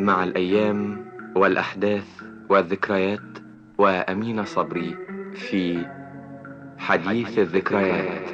مع الأيام والأحداث والذكريات وأمين صبري في حديث الذكريات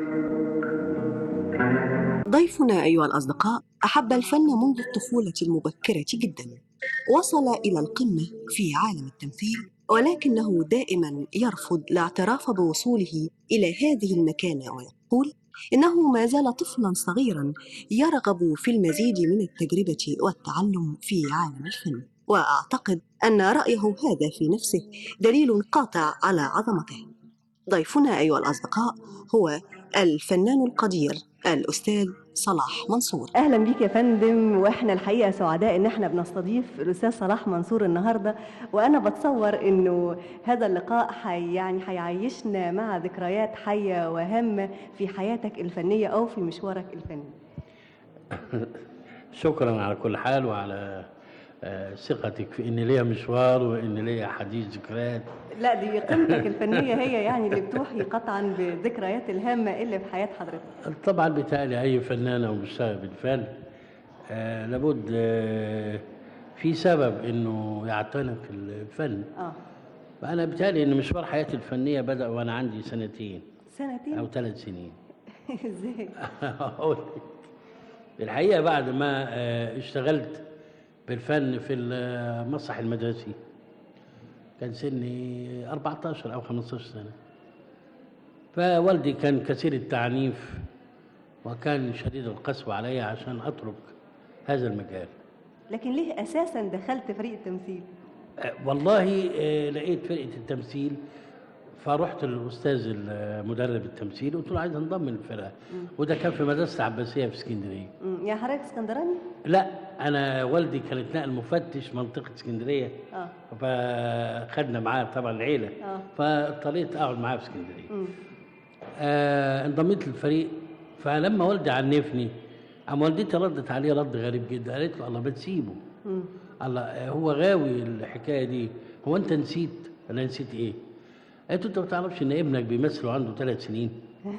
ضيفنا أيها الأصدقاء أحب الفن منذ الطفولة المبكرة جدا وصل إلى القمة في عالم التمثيل ولكنه دائما يرفض الاعتراف بوصوله إلى هذه المكانة ويقول إنه ما زال طفلا صغيرا يرغب في المزيد من التجربة والتعلم في عالم الفن وأعتقد أن رأيه هذا في نفسه دليل قاطع على عظمته ضيفنا أيها الأصدقاء هو الفنان القدير الأستاذ صلاح منصور اهلا بيك يا فندم واحنا الحقيقه سعداء ان احنا بنستضيف الاستاذ صلاح منصور النهارده وانا بتصور انه هذا اللقاء حي يعني هيعيشنا مع ذكريات حيه وهامه في حياتك الفنيه او في مشوارك الفني شكرا على كل حال وعلى آه، ثقتك في ان ليا مشوار وان ليا حديث ذكريات لا دي قيمتك الفنيه هي يعني اللي بتوحي قطعا بالذكريات الهامه اللي في حياه حضرتك طبعا بتالي اي فنان او بيشتغل بالفن آه لابد آه في سبب انه يعتنق الفن اه انا بتالي ان مشوار حياتي الفنيه بدا وانا عندي سنتين سنتين او ثلاث سنين ازاي أقول لك. الحقيقه بعد ما آه، اشتغلت بالفن في المسرح المدرسي كان سني 14 او 15 سنه فوالدي كان كثير التعنيف وكان شديد القسوه علي عشان اترك هذا المجال لكن ليه اساسا دخلت فريق التمثيل آه، والله آه، لقيت فرقه التمثيل فرحت للاستاذ المدرب التمثيل قلت له عايز انضم للفرقه وده كان في مدرسه عباسيه في اسكندريه مم. يا حضرتك اسكندراني لا انا والدي كانت نقل مفتش منطقه اسكندريه اه فخدنا معاه طبعا العيله آه. فاضطريت اقعد معاه في اسكندريه مم. آه انضميت للفريق فلما والدي عنفني قام والدتي ردت عليه رد غريب جدا قالت له الله ما تسيبه مم. الله آه، هو غاوي الحكايه دي هو انت نسيت انا نسيت ايه قالت له انت ما تعرفش ان ابنك بيمثل وعنده ثلاث سنين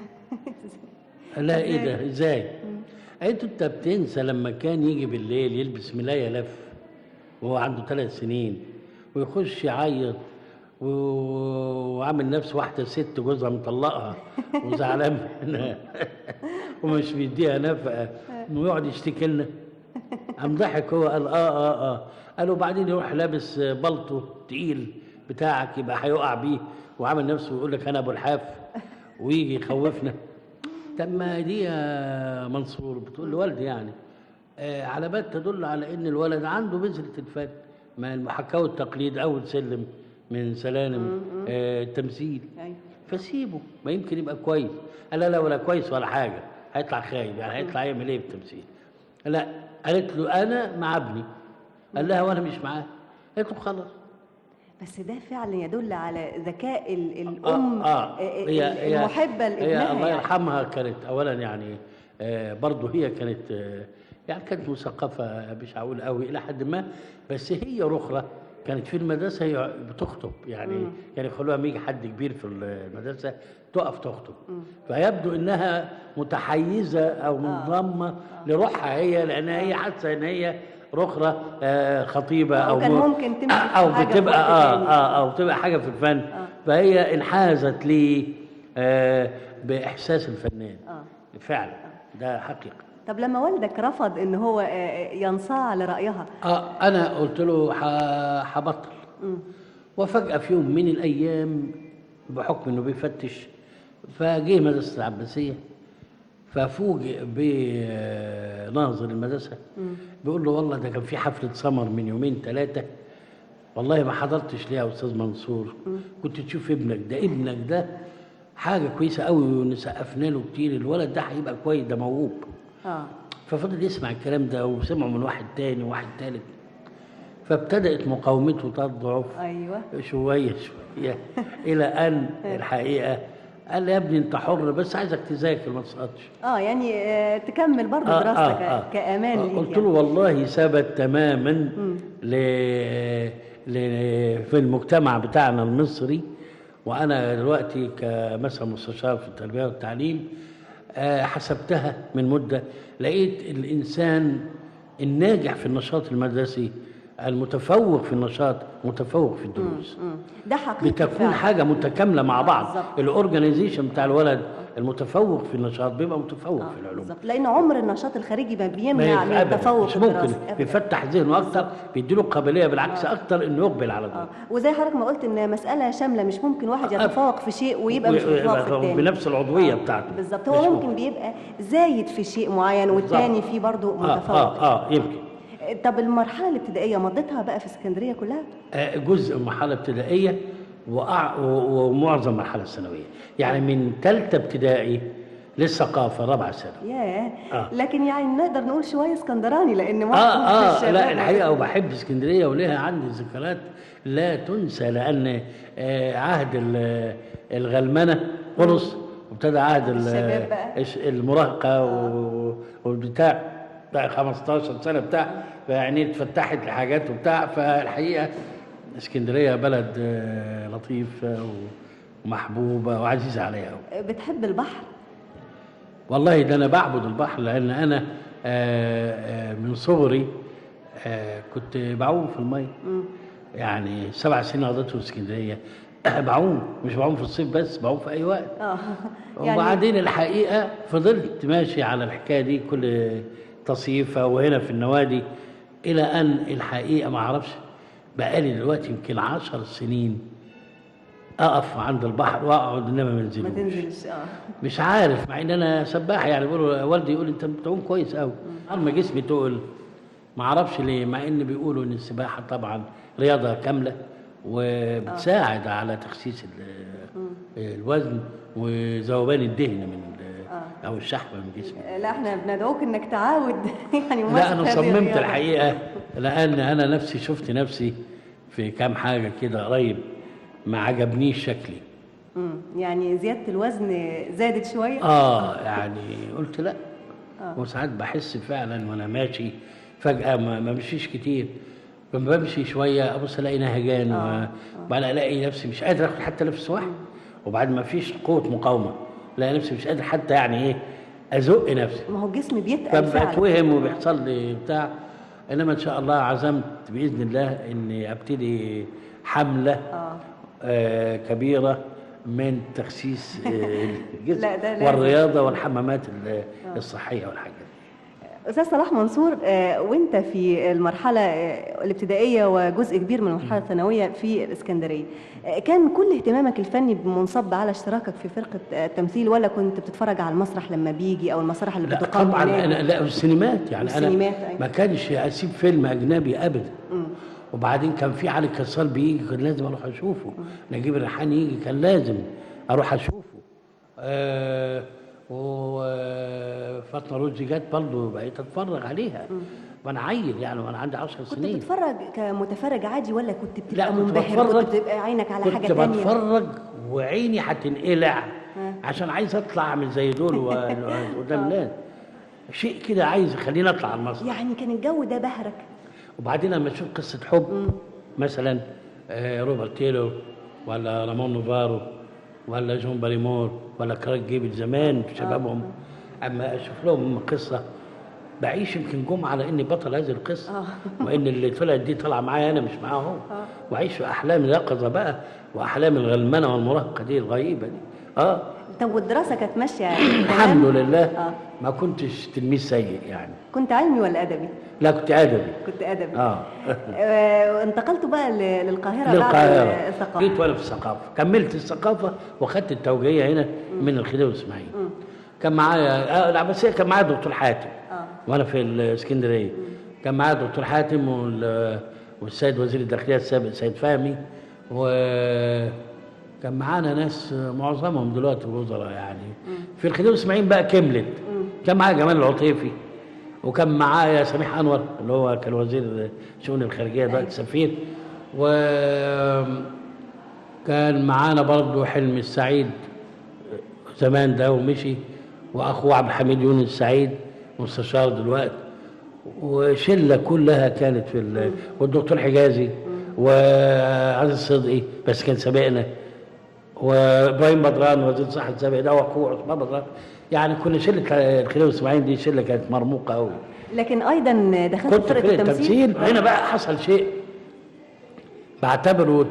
لا ايه ده ازاي قالت له انت بتنسى لما كان يجي بالليل يلبس ملايه لف وهو عنده ثلاث سنين ويخش يعيط و- وعامل نفسه واحده ست جوزها مطلقها وزعلان منها ومش بيديها نفقه انه يقعد يشتكي لنا قام ضحك هو قال اه اه اه قال وبعدين يروح لابس بلطو تقيل بتاعك يبقى هيقع بيه وعامل نفسه يقول لك انا ابو الحاف ويجي يخوفنا طب ما دي يا منصور بتقول لوالدي يعني آه علامات تدل على ان الولد عنده بذره الفن ما المحاكاه والتقليد اول سلم من سلالم آه التمثيل ايوه فسيبه ما يمكن يبقى كويس قال لا لا ولا كويس ولا حاجه هيطلع خايب يعني هيطلع يعمل ايه في التمثيل لا قالت له انا مع ابني قال لها وانا مش معاه قالت له خلاص بس ده فعلا يدل على ذكاء ال- الام آه آه هي هي المحبه هي لابنها الله يعني. يرحمها كانت اولا يعني آه برضه هي كانت آه يعني كانت مثقفه مش هقول قوي الى حد ما بس هي رخره كانت في المدرسه هي بتخطب يعني مم. يعني يخلوها لما يجي حد كبير في المدرسه تقف تخطب فيبدو انها متحيزه او منضمه لروحها هي لانها هي حاسه ان هي رخره آه خطيبه أو او كان م- ممكن تمشي في او حاجة في بتبقى وقت اه تاني. اه او بتبقى حاجه في الفن فهي انحازت لي آه باحساس الفنان آه. فعلا ده حقيقه طب لما والدك رفض ان هو آه، ينصاع لرايها اه انا قلت له ح- هبطل مم. وفجاه في يوم من الايام بحكم انه بيفتش فجه مدرسه العباسيه ففوجئ بناظر المدرسه بيقول له والله ده كان في حفله سمر من يومين ثلاثه والله ما حضرتش ليها يا استاذ منصور كنت تشوف ابنك ده ابنك ده حاجه كويسه قوي ونسقفنا له كتير الولد ده هيبقى كويس ده موهوب اه ففضل يسمع الكلام ده وسمعه من واحد تاني وواحد تالت فابتدأت مقاومته تضعف ايوه شوية شوية إلى أن الحقيقة قال لي يا ابني أنت حر بس عايزك تذاكر ما تسقطش اه يعني آه، تكمل برضه آه، دراستك آه، آه. كامان آه، ليك قلت يعني. له والله ثبت تماما ل... ل... في المجتمع بتاعنا المصري وانا دلوقتي كمثلا مستشار في التربيه والتعليم آه، حسبتها من مده لقيت الانسان الناجح في النشاط المدرسي المتفوق في النشاط متفوق في الدروس مم. ده حقيقي بتكون فعلا. حاجه متكامله مع بعض بالظبط. الاورجنايزيشن بتاع الولد المتفوق في النشاط بيبقى متفوق آه، في العلوم بالظبط لان عمر النشاط الخارجي ما ما بيمنع من ينفع أبداً. التفوق مش ممكن الدراسي أبداً. بيفتح ذهنه اكتر بيديله قابليه بالعكس اكتر انه يقبل على آه. ده وزي حضرتك ما قلت ان مساله شامله مش ممكن واحد آه. يتفوق في شيء ويبقى مش متفوق في الثاني بنفس العضويه بتاعته بالظبط مش هو ممكن بيبقى زايد في شيء معين والتاني فيه برضه اه متفوق اه اه يمكن طب المرحله الابتدائيه مضيتها بقى في اسكندريه كلها آه، جزء من مرحله ابتدائيه وأع- و- ومعظم المرحله الثانويه يعني من ثالثه ابتدائي للثقافه رابعه ثانوي ياه آه. لكن يعني نقدر نقول شويه اسكندراني لان معظم اه اه الشباب لا الحقيقه وبحب اسكندريه ولها عندي ذكريات لا تنسى لان آه عهد ال- الغلمنه خلص وابتدى عهد ال- الشباب بقى. الش- المراهقه و- والبتاع بقى 15 سنه بتاع فعينيه اتفتحت لحاجات وبتاع فالحقيقه اسكندريه بلد آه لطيفه ومحبوبه وعزيزه عليا قوي بتحب البحر والله ده انا بعبد البحر لان انا آه، آه، من صغري آه، كنت بعوم في الميه يعني سبع سنين قضيتهم في اسكندريه بعوم مش بعوم في الصيف بس بعوم في اي وقت اه وبعدين الحقيقه فضلت ماشي على الحكايه دي كل تصيفه وهنا في النوادي الى ان الحقيقه ما اعرفش بقالي دلوقتي يمكن عشر سنين اقف عند البحر واقعد انما ما ما انزلوش تنزلش اه مش عارف مع ان انا سباح يعني بيقولوا والدي يقول انت بتعوم كويس قوي اما جسمي تقل ما اعرفش ليه مع ان بيقولوا ان السباحه طبعا رياضه كامله وبتساعد على تخسيس ال- الوزن وذوبان الدهن من ال- او الشحم من جسمي لا احنا بندعوك انك تعاود يعني لا انا ممارسة هذه صممت الرياضة. الحقيقه لان انا نفسي شفت نفسي في كام حاجه كده قريب ما عجبنيش شكلي مم. يعني زياده الوزن زادت شويه اه يعني قلت لا وساعات بحس فعلا وانا ماشي فجاه ما ما بمشيش كتير لما بمشي شويه ابص الاقي نهجان و- وبعدين الاقي نفسي مش قادر اخد حتى نفس واحد وبعد ما فيش قوه مقاومه الاقي نفسي مش قادر حتى يعني ايه ازق نفسي ما هو الجسم بيتقل فعلا فبتوهم وبيحصل لي بتاع انما ان شاء الله عزمت باذن الله اني ابتدي حمله اه آه كبيره من تخسيس آه، الجسم لا، ده لازم. والرياضه والحمامات ال- الصحيه والحاجات دي. استاذ صلاح منصور آه، وانت في المرحله آه، الابتدائيه وجزء كبير من المرحله الثانويه في الاسكندريه آه، كان كل اهتمامك الفني منصب على اشتراكك في فرقه آه، التمثيل ولا كنت بتتفرج على المسرح لما بيجي او المسرح اللي لا بتقام طبعا هناك؟ انا لا السينمات يعني والسينمات، انا أيوة. ما كانش اسيب فيلم اجنبي ابدا وبعدين كان في علي كسال بيجي كان لازم اروح اشوفه نجيب الريحاني يجي كان لازم اروح اشوفه آه وفاطمه رشدي جت برضه بقيت اتفرج عليها وانا عيل يعني وانا عندي 10 كنت سنين بتتفرج كمتفرج عادي ولا كنت بتبقى لا كنت منبهر بتفرج كنت بتبقى عينك على حاجه كنت تانية بتفرج وعيني هتنقلع عشان عايز اطلع اعمل زي دول و- قدام الناس شيء كده عايز يخليني اطلع على المسرح يعني كان الجو ده بهرك وبعدين لما اشوف قصه حب مثلا آه، روبرت تيلور ولا رامون نوفارو ولا جون باريمور ولا كراك جيبل زمان في شبابهم اما اشوف لهم قصه بعيش يمكن جمعه على اني بطل هذه القصه وان اللي طلعت دي طالعه معايا انا مش معاهم واعيش في احلام اليقظه بقى واحلام الغلمنه والمراهقه دي الغريبه دي اه طب والدراسه كانت ماشيه الحمد تمام؟ لله آه. ما كنتش تلميذ سيء يعني كنت علمي ولا ادبي لا كنت ادبي كنت ادبي اه آه، انتقلتوا بقى ل- للقاهره بعد للقاهرة الثقافه جيت وانا في الثقافة كملت الثقافة واخدت التوجيهية هنا من الخديوي اسماعيل كان معايا آه العباسية كان معايا دكتور حاتم آه. وانا في الاسكندرية كان معايا دكتور حاتم وال- والسيد وزير الداخلية السابق سيد فهمي وكان معانا ناس معظمهم دلوقتي وزراء يعني في الخديوي اسماعيل بقى كملت كان معايا جمال العطيفي وكان معايا سميح انور اللي هو كان وزير شؤون الخارجيه دلوقتي سفير وكان معانا برضه حلمي السعيد زمان ده ومشي واخوه عبد الحميد يونس السعيد مستشار دلوقتي وشله كلها كانت في ال... والدكتور حجازي وعزيز صدقي بس كان سابقنا وابراهيم بدران وزير الصحه السابق ده واخوه عثمان بدران يعني كنا شله الخليل واسماعيل دي شله كانت مرموقه قوي لكن ايضا دخلت كنت فرقه في التمثيل التمثيل هنا بقى حصل شيء بعتبره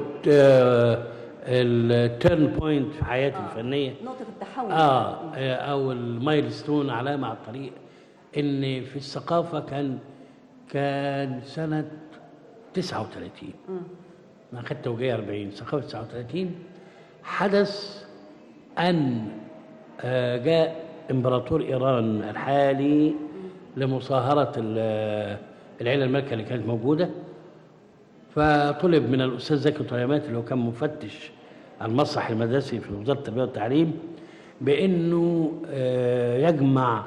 التيرن بوينت في حياتي الفنيه نقطه التحول اه آه، او المايل ستون علامه على الطريق ان في الثقافه كان كان سنه 39 انا اخذت توجيه 40 ثقافه 39 حدث ان آه، جاء امبراطور ايران الحالي لمصاهره ال- العيله الملكه اللي كانت موجوده فطلب من الاستاذ زكي طليمات اللي هو كان مفتش المسرح المدرسي في وزاره التربيه والتعليم بانه آه، يجمع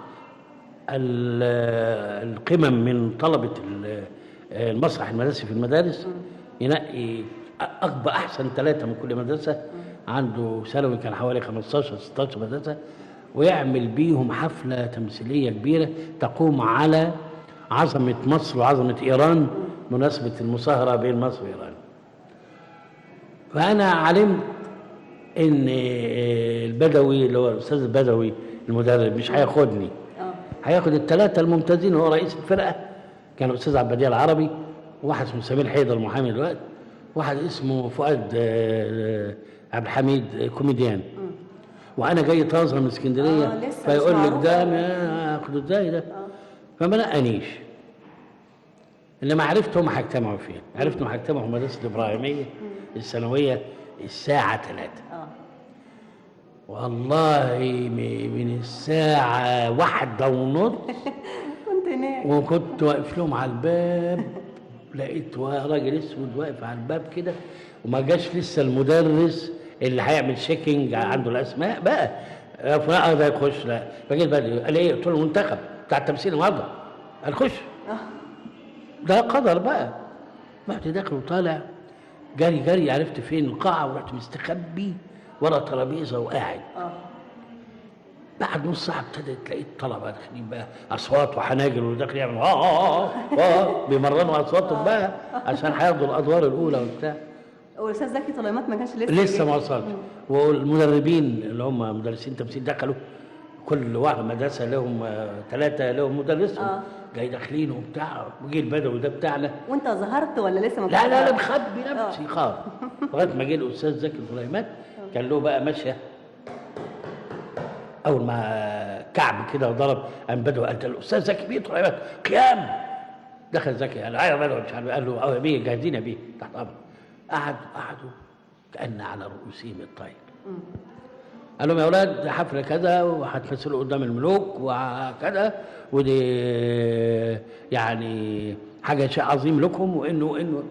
ال- القمم من طلبه ال- آه، المسرح المدرسي في المدارس ينقي اكبر احسن ثلاثه من كل مدرسه عنده ثانوي كان حوالي 15 16 مدرسه ويعمل بيهم حفله تمثيليه كبيره تقوم على عظمه مصر وعظمه ايران مناسبه المصاهره بين مصر وايران فانا علمت ان البدوي اللي هو الاستاذ البدوي المدرب مش هياخدني اه هياخد الثلاثه الممتازين هو رئيس الفرقه كان الاستاذ عبد البديع العربي واحد اسمه سمير حيدر محامي دلوقتي واحد اسمه فؤاد آه، عبد الحميد آه، كوميديان وانا جاي طازه من اسكندريه آه، لسه مش فيقول لك معروف. ده ما اخده ازاي ده فما نقانيش انما عرفت هم هيجتمعوا فين عرفت هم هيجتمعوا في مدرسه الابراهيميه الثانويه الساعه 3 اه والله م- من الساعة واحدة ونص كنت هناك وكنت واقف لهم على الباب لقيت وا- راجل اسود واقف على الباب كده وما جاش لسه المدرس اللي هيعمل شيكينج عنده الاسماء بقى آه، فلان اه ده يخش لا فجيت بقى قال ايه قلت له المنتخب بتاع التمثيل النهارده قال خش ده قدر بقى رحت داخل وطالع جري جري عرفت فين القاعه ورحت مستخبي ورا ترابيزه وقاعد اه بعد نص ساعه ابتدت لقيت طلبه داخلين بقى اصوات وحناجر وداخل يعمل اه اه اه اه بيمرنوا اصواتهم بقى عشان هياخدوا الادوار الاولى وبتاع والاستاذ زكي طليمات ما كانش لسه لسه جه. ما وصلش والمدربين اللي هم مدرسين تمثيل دخلوا كل واحد مدرسه لهم ثلاثه لهم مدرسهم آه. جاي داخلين وبتاع وجي البدوي ده بتاعنا وانت ظهرت ولا لسه ما لا كنتش لا لا تعرف؟ مخبي نفسي خالص لغايه ما جه الاستاذ زكي سليمان كان له بقى ماشيه اول ما كعب كده وضرب قام بدوي قال الاستاذ زكي بيه سليمان قيام دخل زكي قال ايوه بدوي مش عارف قال له اه يا بيه جاهزين يا بيه تحت امر قعدوا قعدوا كان على رؤوسهم الطير قال لهم يا اولاد ده حفله كذا وهتمثلوا قدام الملوك وكذا ودي يعني حاجه شيء عظيم لكم وانه انه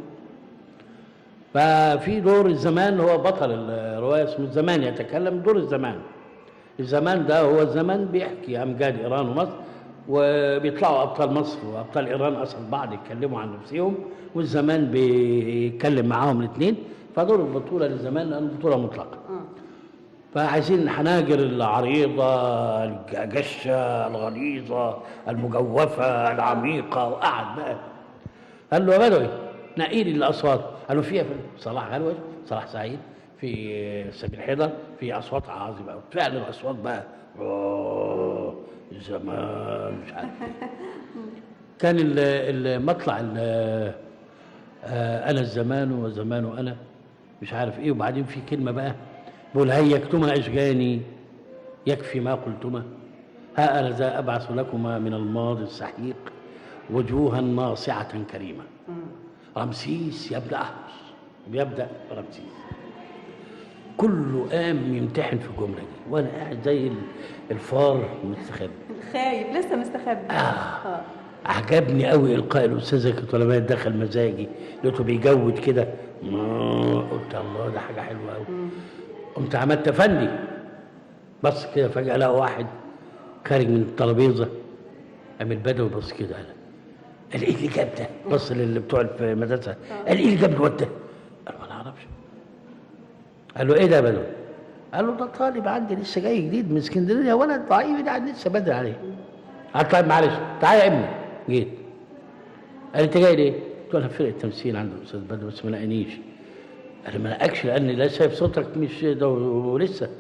ففي دور الزمان هو بطل الروايه اسمه الزمان يتكلم دور الزمان الزمان ده هو الزمان بيحكي امجاد ايران ومصر وبيطلعوا ابطال مصر وابطال ايران اصل بعض يتكلموا عن نفسهم والزمان بيتكلم معاهم الاثنين فدور البطوله للزمان لان البطوله مطلقه فعايزين الحناجر العريضة الجشة الغليظة المجوفة العميقة وقعد بقى قال له يا بدوي نقي لي الأصوات قال له فيها في صلاح غلوش صلاح سعيد في سمير حيدر في أصوات عظيمة فعلا الأصوات بقى أوه، زمان مش عارف كان ال- المطلع ال- آه، أنا الزمان والزمان أنا مش عارف إيه وبعدين في كلمة بقى بقول هيكتما أشجاني يكفي ما قلتما ها أنا ذا أبعث لكما من الماضي السحيق وجوها ناصعة كريمة رمسيس يبدأ أحمس بيبدأ رمسيس كله قام يمتحن في الجملة دي وأنا قاعد زي ال- الفار مستخبي خايف لسه مستخبي آه. عجبني قوي القاء الاستاذ زكي طلبات دخل مزاجي لقيته بيجود كده ما قلت الله ده حاجه حلوه قوي قمت عملت افندي بص كده فجاه لقى واحد خارج من الترابيزه قام البدوي بص كده قال قال ايه اللي جاب ده؟ بص للي بتوع المدرسه قال ايه اللي جاب الواد ده؟ قال ما اعرفش قال له ايه ده يا بدوي؟ قال له ده طالب عندي لسه جاي جديد من اسكندريه ولد ضعيف ده لسه بدري عليه قال طيب معلش تعالى يا ابني جيت قال انت جاي ليه؟ قلت له انا فرقه تمثيل عند الاستاذ بدر بس ما لقانيش قال ما لقاكش لان لا شايف صوتك مش ده ولسه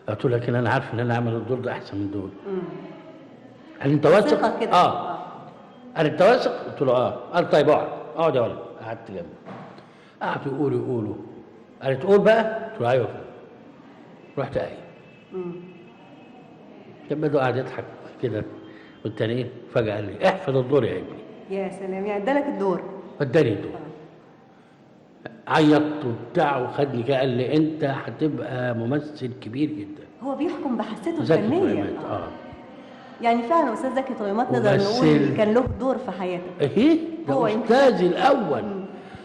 قلت له لكن انا عارف ان انا اعمل الدور ده احسن من دول مم. قال لي انت واثق؟ ثقة كده. اه قال انت واثق؟ قلت له اه قال طيب اقعد اقعد يا ولد قعدت جنبه قعدوا يقولوا يقولوا قال تقول بقى؟ قلت له ايوه رحت قايل مم. كان بدو قاعد يضحك كده والتاني ايه فجاه قال لي احفظ الدور يا ابني يا سلام يعني ادالك الدور اداني الدور عيطت وبتاع وخدني كده قال لي انت هتبقى ممثل كبير جدا هو بيحكم بحسيته زكي الفنيه طيمات آه. اه يعني فعلا استاذ زكي طيمات نقدر ممثل. نقول كان له دور في حياته ايه هو ده يمكن- استاذي الاول مم.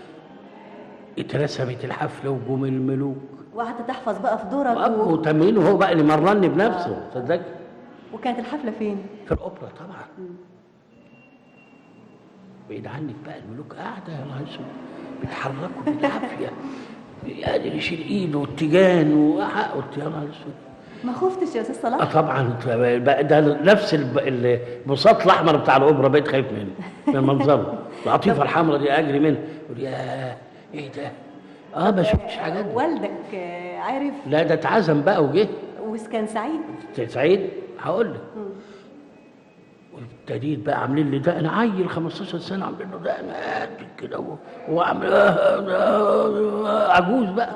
اترسمت الحفله وجم الملوك وقعدت تحفظ بقى في دورك وابو و... تمرين وهو بقى اللي مرني بنفسه صدق وكانت الحفله فين؟ في الاوبرا طبعا بعيد عنك بقى الملوك قاعده يا نهار اسود بيتحركوا بالعافيه يعني يشيل ايده والتيجان وقع قلت يا نهار اسود ما خفتش يا استاذ اه صلاح؟ طبعا بقى ده نفس الب- ال- البساط الاحمر بتاع الاوبرا بقيت خايف منه من منظره العطيفه الحمراء دي اجري منها يقول يا ايه ده اه ما شفتش حاجات دي. والدك آه، عارف لا ده اتعزم بقى وجه وكان سعيد سعيد هقول لك وابتديت بقى عاملين لي ده انا عيل 15 سنه عاملين له ده انا قد كده و- واعمل عجوز بقى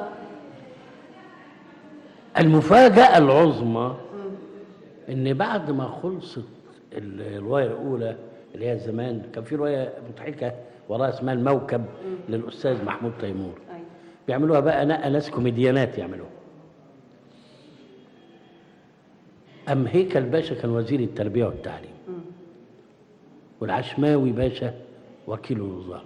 المفاجاه العظمى ان بعد ما خلصت ال- الروايه الاولى اللي هي زمان كان في روايه مضحكه وراها اسمها الموكب للاستاذ محمود تيمور أيوة. بيعملوها بقى نقى ناس كوميديانات يعملوها أم هيكل باشا كان وزير التربية والتعليم والعشماوي باشا وكيل الوزارة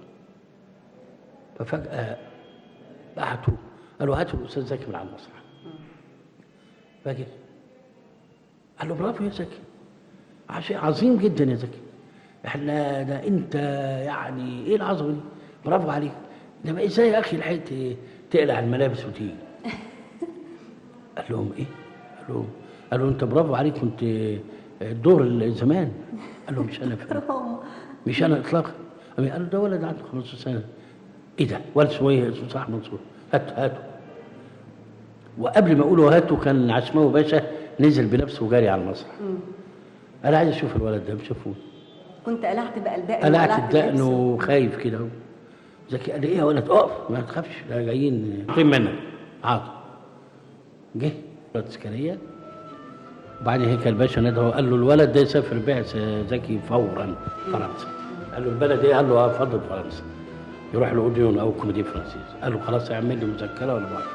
ففجأة بعتوا قالوا هاتوا الأستاذ زكي من على المسرح فجأة قال له برافو يا زكي شيء عظيم جدا يا زكي احنا ده انت يعني ايه العظمه دي برافو عليك انما ازاي يا اخي لحقت تقلع الملابس وتيجي قال لهم ايه قال لهم قالوا انت برافو عليك كنت الدور زمان قال له مش انا فعلا مش انا اطلاقا قام قال له ده ولد عنده 15 سنه ايه ده ولد اسمه ايه اسمه صلاح منصور هاتوا هاتوا وقبل ما يقولوا هاتوا كان عشماوي باشا نزل بنفسه وجاري على المسرح انا عايز اشوف الولد ده شافوه كنت قلعت بقى الدقن قلعت وقلعت الدقن اللبس. وخايف كده اهو زكي قال لي ايه يا ولد اقف ما تخافش ده جايين فين منك حاضر جه ولد اسكندريه وبعدين هيك الباشا نده قال له الولد ده يسافر بعث زكي فورا فرنسا قال له البلد ايه قال له اه فضل فرنسا يروح لاوديون او كوميدي فرانسيز قال له خلاص اعمل لي مذكره ولا بعد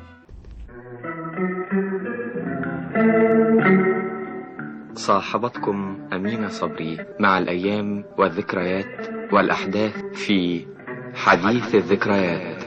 صاحبتكم أمينة صبري مع الأيام والذكريات والأحداث في حديث الذكريات